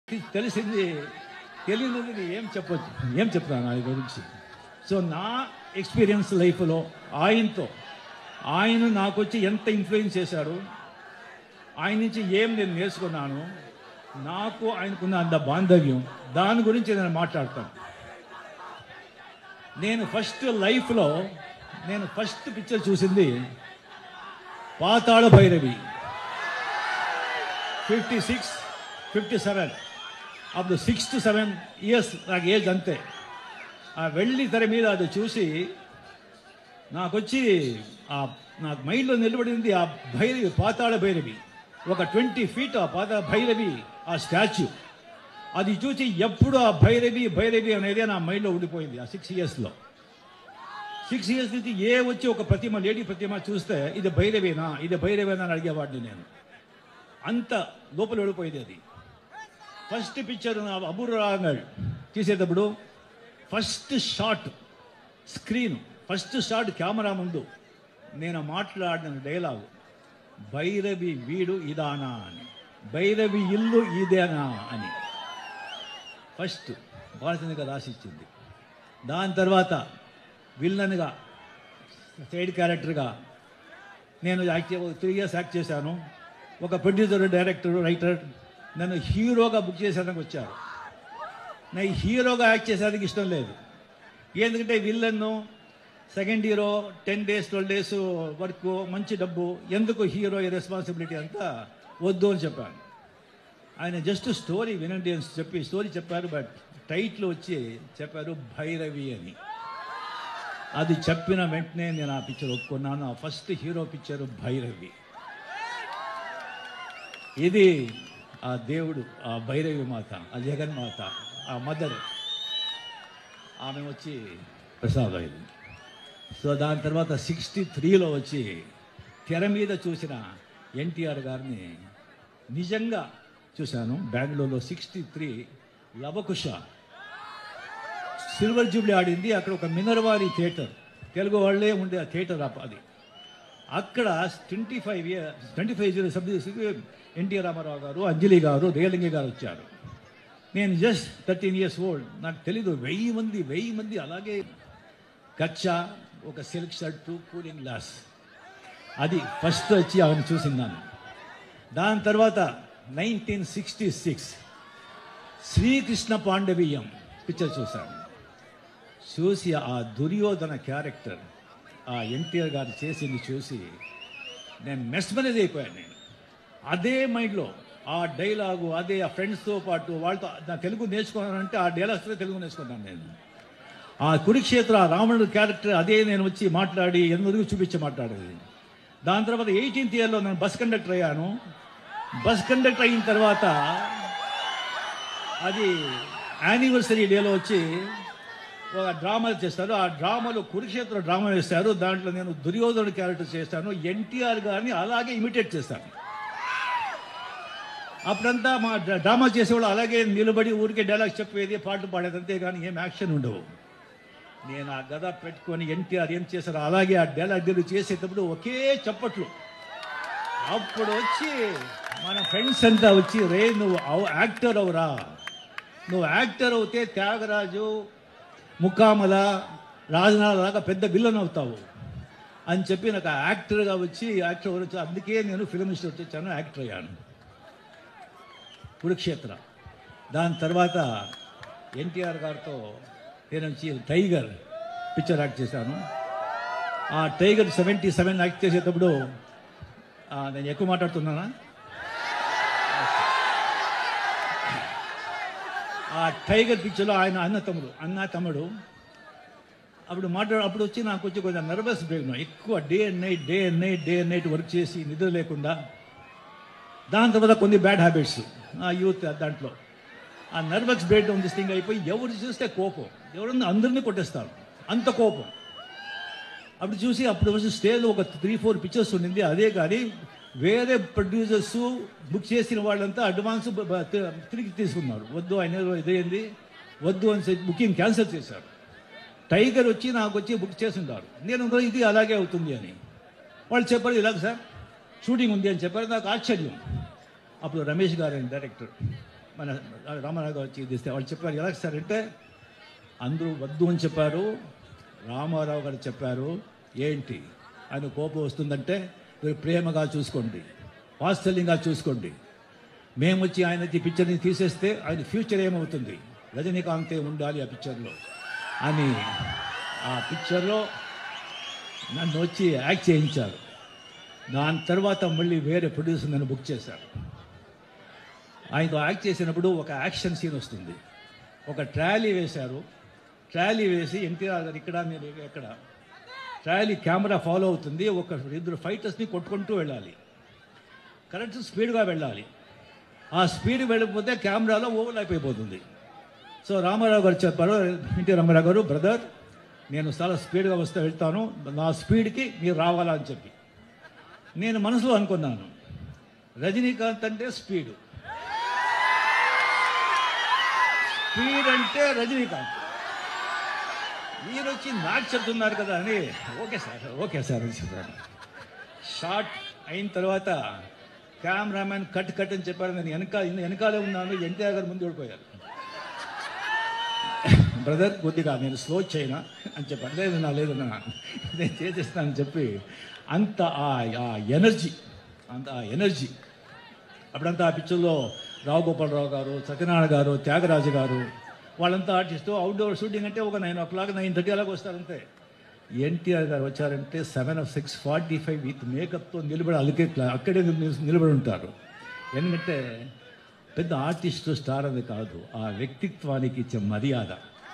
తెలిసింది తెలియనిది ఏం చెప్పొచ్చు ఏం చెప్తాను ఆయన గురించి సో నా ఎక్స్పీరియన్స్ లైఫ్లో ఆయనతో ఆయన నాకు వచ్చి ఎంత ఇన్ఫ్లుయెన్స్ చేశాడు ఆయన నుంచి ఏం నేను నేర్చుకున్నాను నాకు ఆయనకున్న అంత బాంధవ్యం దాని గురించి నేను మాట్లాడతాను నేను ఫస్ట్ లైఫ్లో నేను ఫస్ట్ పిక్చర్ చూసింది Pathala Bhairavi fifty six fifty seven అప్పుడు సిక్స్ టు సెవెన్ ఇయర్స్ నాకు ఏజ్ అంతే ఆ వెళ్ళి తెర మీద అది చూసి నాకు వచ్చి ఆ నాకు మైండ్లో నిలబడింది ఆ భైరవి పాతాళ భైరవి ఒక ట్వంటీ ఫీట్ ఆ పాత భైరవి ఆ స్టాచ్యూ అది చూసి ఎప్పుడు ఆ భైరవి భైరవి అనేది నా మైండ్లో ఉండిపోయింది ఆ సిక్స్ ఇయర్స్లో సిక్స్ ఇయర్స్ నుంచి ఏ వచ్చి ఒక ప్రతిమ లేడీ ప్రతిమ చూస్తే ఇది భైరవేనా ఇది భైరవేనా అని అడిగేవాడిని నేను అంత లోపల వెళ్ళిపోయింది అది ఫస్ట్ పిక్చర్ అబూర్రాంగల్ తీసేటప్పుడు first shot screen first shot camera ముందు నేను మాట్లాడిన డైలాగ్ భైరవి వీడు ఇదానా అని భైరవి ఇల్లు ఇదేనా అని ఫస్ట్ బాలచంద్ర రాసిచ్చింది దాని తర్వాత విల్లన్గా సైడ్ క్యారెక్టర్గా నేను యాక్ట్ త్రీ ఇయర్స్ యాక్ట్ చేశాను ఒక ప్రొడ్యూసర్ డైరెక్టర్ రైటర్ నన్ను హీరోగా బుక్ చేసేందుకు వచ్చారు నేను హీరోగా యాక్ట్ చేసేందుకు ఇష్టం లేదు ఎందుకంటే విల్లన్ను second hero ten days twelve days work మంచి డబ్బు ఎందుకు హీరో రెస్పాన్సిబిలిటీ అంతా వద్దు అని చెప్పాను ఆయన జస్ట్ స్టోరీ వినండి అని చెప్పి స్టోరీ చెప్పారు బట్ టైటిల్ వచ్చి చెప్పారు భైరవి అని అది చెప్పిన వెంటనే నేను ఆ పిక్చర్ ఒప్పుకున్నాను ఆ ఫస్ట్ హీరో పిక్చర్ భైరవి ఇది ఆ దేవుడు ఆ భైరవి మాత ఆ జగన్మాత ఆ మదర్ ఆమె వచ్చి ప్రసాద్ అయింది సో దాని తర్వాత సిక్స్టీ త్రీలో వచ్చి తెర మీద చూసిన ఎన్టీఆర్ గారిని నిజంగా చూశాను బెంగళూరులో sixty three Lavakusa silver jubilee ఆడింది అక్కడ ఒక మినర్వారి థియేటర్ తెలుగు వాళ్ళే ఉండే ఆ థియేటర్ అప్ప- అది అక్కడ twenty five year twenty five year subjects NT Rama Rao garu Anjali గారు రేలింగి గారు వచ్చారు నేను జస్ట్ థర్టీన్ ఇయర్స్ ఓల్డ్ నాకు తెలీదు వెయ్యి మంది వెయ్యి మంది అలాగే కచ్చా ఒక సిల్క్ షర్టు కూలింగ్ గ్లాస్ అది ఫస్ట్ వచ్చి ఆమెను చూసిందాను దాని తర్వాత nineteen sixty six Sri Krishna Pandaveeyam picture చూశాను చూసి ఆ దుర్యోధన క్యారెక్టర్ ఆ ఎన్టీఆర్ గారు చేసింది చూసి నేను మెస్మరైజ్ అయిపోయాను నేను అదే మైండ్లో ఆ డైలాగు అదే ఆ ఫ్రెండ్స్తో పాటు వాళ్ళతో నా తెలుగు నేర్చుకున్నానంటే ఆ డైలాగ్స్తో తెలుగు నేర్చుకున్నాను నేను ఆ కురుక్షేత్ర ఆ రావణుడు క్యారెక్టర్ అదే నేను వచ్చి మాట్లాడి ఎందుకు చూపించి మాట్లాడేది దాని తర్వాత ఎయిటీన్త్ ఇయర్లో నేను బస్ కండక్టర్ అయ్యాను బస్ కండక్టర్ అయిన తర్వాత అది యానివర్సరీ డేలో వచ్చి ఒక డ్రామాలు చేస్తారు ఆ డ్రామాలో కురుక్షేత్ర డ్రామా వేస్తారు దాంట్లో నేను దుర్యోధన క్యారెక్టర్ చేస్తాను ఎన్టీఆర్ గారిని అలాగే ఇమిటేట్ చేస్తాను అప్పుడంతా మా డ్రా- డ్రామా చేసేవాళ్ళు అలాగే నిలబడి ఊరికే డైలాగ్ చెప్పేది పాటలు పాడేది అంతే కానీ ఏం యాక్షన్ ఉండవు నేను ఆ గద పెట్టుకొని ఎన్టీఆర్ ఏం చేశారో అలాగే ఆ డైలాగ్ డెలివరీ చేసేటప్పుడు ఒకే చప్పట్లు అప్పుడు వచ్చి మన ఫ్రెండ్స్ అంతా వచ్చి రే నువ్వు అవ్- యాక్టర్ అవురా నువ్వు యాక్టర్ అవుతే త్యాగరాజు ముక్కామల రాజనాథ్ లాగా పెద్ద విలన్ అవుతావు అని చెప్పి నాకు ఆ యాక్టర్గా వచ్చి యాక్టర్ వచ్చి అందుకే నేను ఫిల్మ్ ఇన్స్టిట్యూట్ వచ్చాను యాక్టర్ అయ్యాను కురుక్షేత్ర దాని తర్వాత ఎన్టీఆర్ గారితో నేను వచ్చి టైగర్ పిక్చర్ యాక్ట్ చేశాను ఆ టైగర్ సెవెంటీ సెవెన్ యాక్ట్ చేసేటప్పుడు ఆ, నేను ఎక్కువ మాట్లాడుతున్నానా ఆ టైగర్ పిక్చర్లో ఆయన అన్న తమ్ముడు అన్న తమ్ముడు అప్పుడు మాట్లాడు అప్పుడు వచ్చి నాకు వచ్చి కొంచెం నర్వస్ బ్రేక్ ఎక్కువ day and night day and night day and night work చేసి నిద్ర లేకుండా దాని తర్వాత కొన్ని బ్యాడ్ హ్యాబిట్స్ ఆ యూత్ దాంట్లో ఆ nervous breakdown this thing అయిపోయి ఎవరు చూస్తే కోపం ఎవరన్నా అందరినీ కొట్టేస్తారు అంత కోపం అప్పుడు చూసి అప్పుడు వచ్చి స్టేజ్లో ఒక త్రీ ఫోర్ పిక్చర్స్ ఉండింది అదే కానీ వేరే ప్రొడ్యూసర్స్ బుక్ చేసిన వాళ్ళంతా అడ్వాన్స్ బ- బ- తి- తిరిగి తీసుకున్నారు వద్దు ఆయన ఏదో ఇదేంది వద్దు అని చెప్పి బుకింగ్ క్యాన్సిల్ చేశారు టైగర్ వచ్చి నాకు వచ్చి బుక్ చేసి ఉంటారు నేను అనుకున్నా ఇది అలాగే అవుతుంది అని వాళ్ళు చెప్పారు ఇలాగ సార్ షూటింగ్ ఉంది అని చెప్పారు నాకు ఆశ్చర్యం అప్పుడు రమేష్ గారు ఆయన డైరెక్టర్ మన రామారావు గారు వచ్చి తీస్తే వాళ్ళు చెప్పారు ఎలా సార్ అంటే అందరూ వద్దు అని చెప్పారు రామారావు గారు చెప్పారు ఏంటి ఆయన కోపం వస్తుందంటే మీరు ప్రేమగా చూసుకోండి వాత్సల్యంగా చూసుకోండి మేము వచ్చి ఆయన ఈ పిక్చర్ని తీసేస్తే ఆయన ఫ్యూచర్ ఏమవుతుంది రజనీకాంతే ఉండాలి ఆ పిక్చర్లో అని ఆ పిక్చర్లో నన్ను వచ్చి యాక్ట్ చేయించారు దాని తర్వాత మళ్ళీ వేరే ప్రొడ్యూసర్ నన్ను బుక్ చేశారు ఆయనతో యాక్ట్ చేసినప్పుడు ఒక యాక్షన్ సీన్ వస్తుంది ఒక ట్రాలీ వేశారు ట్రాలీ వేసి ఎన్టీఆర్ గారు ఇక్కడ మీరు ఎక్కడ ట్రాలీ కెమెరా ఫాలో అవుతుంది ఒక ఇద్దరు ఫైటర్స్ని కొట్టుకుంటూ వెళ్ళాలి కరెక్ట్ స్పీడ్గా వెళ్ళాలి ఆ స్పీడ్ వెళ్ళకపోతే కెమెరాలో ఓవర్ అయిపోతుంది సో రామారావు గారు చెప్పారు ఎన్టీ రామారావు గారు బ్రదర్ నేను చాలా స్పీడ్గా వస్తే వెళ్తాను నా స్పీడ్కి మీరు రావాలా అని చెప్పి నేను మనసులో అనుకున్నాను రజనీకాంత్ అంటే స్పీడు స్పీడ్ అంటే రజనీకాంత్ మీరు వచ్చి నాకు చెప్తున్నారు కదా అని ఓకే సార్ ఓకే సార్ అని చెప్పాను షార్ట్ అయిన తర్వాత కెమెరామెన్ కట్ కట్ అని చెప్పారు నేను వెనక వెనకాలే ఉన్నాను ఎన్టీఆర్ గారు ముందు ఓడిపోయారు బ్రదర్ కొద్దిగా నేను స్లో చేయనా అని చెప్పాను లేదు నా లేదు నా నేను చేసేస్తానని చెప్పి అంత ఆ ఆ ఎనర్జీ అంత ఆ ఎనర్జీ అప్పుడంతా ఆ పిక్చర్లో రావు గోపాలరావు గారు సత్యనారాయణ గారు త్యాగరాజు గారు వాళ్ళంతా ఆర్టిస్టు అవుట్డోర్ షూటింగ్ అంటే ఒక nine o'clock nine thirty అలాగ వస్తారంతే ఎన్టీఆర్ గారు వచ్చారంటే seven of six forty five with మేకప్తో నిలబడి అలికే క్లా- అక్కడే నిల్- నిలబడి ఉంటారు ఎందుకంటే పెద్ద ఆర్టిస్టు స్టార్ అది కాదు ఆ వ్యక్తిత్వానికి ఇచ్చే మర్యాద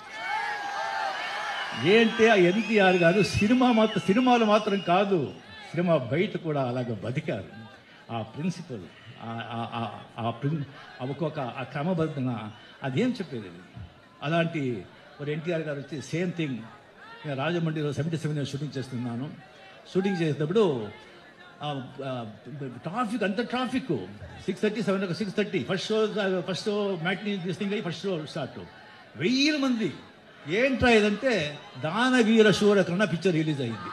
ఏంటి ఆ ఎన్టీఆర్ గారు సినిమా మాత్రం సినిమాలు మాత్రం కాదు సినిమా బయట కూడా అలాగ బతికారు ఆ ప్రిన్సిపల్ ఆ ప్రిన్ ఆ ఒక్కొక్క ఆ క్రమబద్ధన అదేం చెప్పేది అలాంటి ఒక ఎన్టీఆర్ గారు వచ్చి సేమ్ థింగ్ నేను రాజమండ్రిలో సెవెంటీ సెవెన్ షూటింగ్ చేస్తున్నాను షూటింగ్ చేసేటప్పుడు ట్రాఫిక్ అంత traffic six thirty seven six thirty first show first show matinee దిస్టింగ్ అయ్యి ఫస్ట్ షో స్టార్ట్ వెయ్యి మంది ఏంట్రా ఇదంటే దానవీర శూరకరణ పిక్చర్ రిలీజ్ అయింది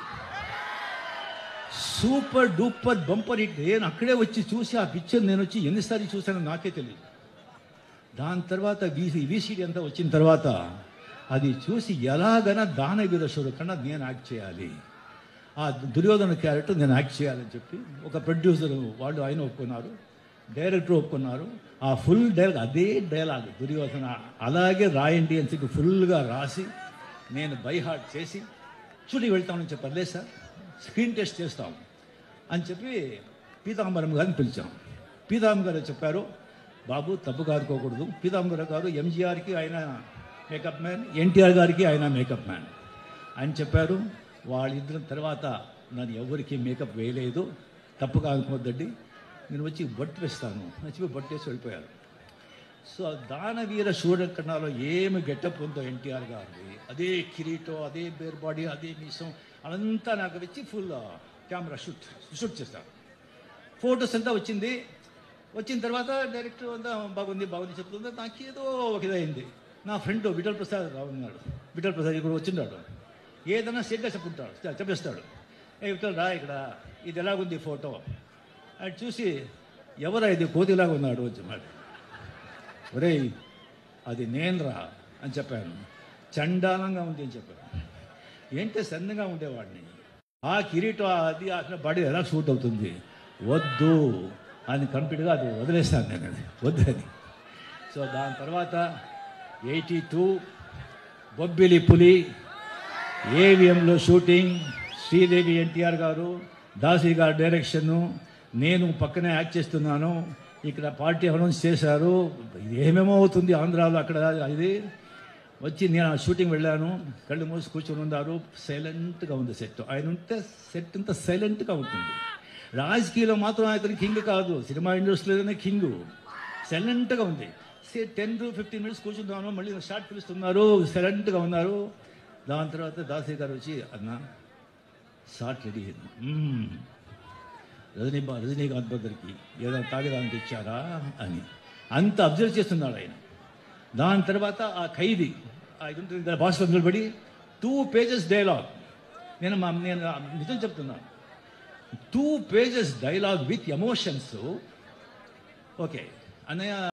సూపర్ డూపర్ బంపర్ హిట్ నేను అక్కడే వచ్చి చూసి ఆ పిక్చర్ నేను వచ్చి ఎన్నిసార్లు చూశానో నాకే తెలియదు దాని తర్వాత వీసీ వీసీడీ అంతా వచ్చిన తర్వాత అది చూసి ఎలాగైనా దానవీర శూరకరణ నేను యాక్ట్ చేయాలి ఆ దుర్యోధన క్యారెక్టర్ నేను యాక్ట్ చేయాలని చెప్పి ఒక ప్రొడ్యూసర్ వాళ్ళు ఆయన ఒప్పుకున్నారు డైరెక్టర్ ఒప్పుకున్నారు ఆ ఫుల్ డైలాగ్ అదే డైలాగ్ దుర్యోధన అలాగే రాయండి అని చెప్పి ఫుల్గా రాసి నేను బై హార్ట్ చేసి చూడి వెళ్తామని చెప్పారు లేదు సార్ స్క్రీన్ టెస్ట్ చేస్తాం అని చెప్పి పీతాంబరం గారిని పిలిచాం పీతాంబరం గారు చెప్పారు బాబు తప్పు కాదుకోకూడదు పీతాంబరం గారు ఎంజీఆర్కి ఆయన మేకప్ మ్యాన్ ఎన్టీఆర్ గారికి ఆయన మేకప్ మ్యాన్ అని చెప్పారు వాళ్ళిద్దరం తర్వాత నన్ను ఎవరికి మేకప్ వేయలేదు తప్పుగా అనుకోవద్దండి నేను వచ్చి బొట్టు వేస్తాను అని చెప్పి బొట్టు వేసి వెళ్ళిపోయారు సో దానవీర సూర్యకర్ణాలో ఏమి గెటప్ ఉందో ఎన్టీఆర్ గారిది అదే కిరీటో అదే బేర్ బాడీ అదే మీసం అదంతా నాకు వచ్చి ఫుల్ కెమెరా షూట్ షూట్ చేస్తాను ఫొటోస్ అంతా వచ్చింది వచ్చిన తర్వాత డైరెక్టర్ అంతా బాగుంది బాగుంది చెప్తుంది నాకు ఏదో ఒక ఇదైంది నా ఫ్రెండ్ విఠల్ ప్రసాద్ రావు ఉన్నాడు విఠల్ ప్రసాద్ ఇక్కడ వచ్చిన్నాడు ఏదైనా సెట్గా చెప్పుకుంటాడు చె- చెప్పేస్తాడు ఏ విఠల్ రా ఇక్కడ ఇది ఎలాగుంది ఫోటో అది చూసి ఎవరా ఇది కోతిలాగా ఉన్నాడు వచ్చి మరి ఒరేయ్ అది నేనురా అని చెప్పాను చండాలంగా ఉంది అని చెప్పాను ఏంటి సన్నగా ఉండేవాడిని ఆ కిరీటం అది అసలు బాడీ ఎలా షూట్ అవుతుంది వద్దు అని కంప్లీట్గా అది వదిలేస్తాను నేను అది వద్దని సో దాని తర్వాత ఎయిటీ టూ బొబ్బిలి పులి ఏవిఎంలో షూటింగ్ శ్రీదేవి ఎన్టీఆర్ గారు దాసి గారు డైరెక్షను నేను పక్కనే యాక్ట్ చేస్తున్నాను ఇక్కడ పార్టీ అనౌన్స్ చేశారు ఇది ఏమేమో అవుతుంది ఆంధ్రాలో అక్కడ ఇది వచ్చి నేను ఆ షూటింగ్ వెళ్ళాను కళ్ళు మూసి కూర్చొని ఉన్నారు సైలెంట్గా ఉంది సెట్ ఆయన ఉంటే సెట్ అంతా సైలెంట్గా ఉంటుంది రాజకీయంలో మాత్రం ఆయన కింగ్ కాదు సినిమా ఇండస్ట్రీలోనే కింగ్ సైలెంట్గా ఉంది say ten to fifteen minutes కూర్చున్నాను మళ్ళీ షార్ట్ పిలుస్తున్నారు సైలెంట్గా ఉన్నారు దాని తర్వాత దాసి గారు వచ్చి అన్న షార్ట్ రెడీ అయింది "మ్మ్. రజనీ బా రజనీకాంత్ బ్రదర్కి ఏదైనా తాగడానికి ఇచ్చారా అని అంత అబ్జర్వ్ చేస్తున్నాడు ఆయన దాని తర్వాత ఆ ఖైదీ ఆ ఇది ఉంటుంది కదా, భాషలో నిలబడి టూ పేజెస్ డైలాగ్ నేను మా నేను నిజం చెప్తున్నాను two pages dialogue with emotions okay అన్నయ్య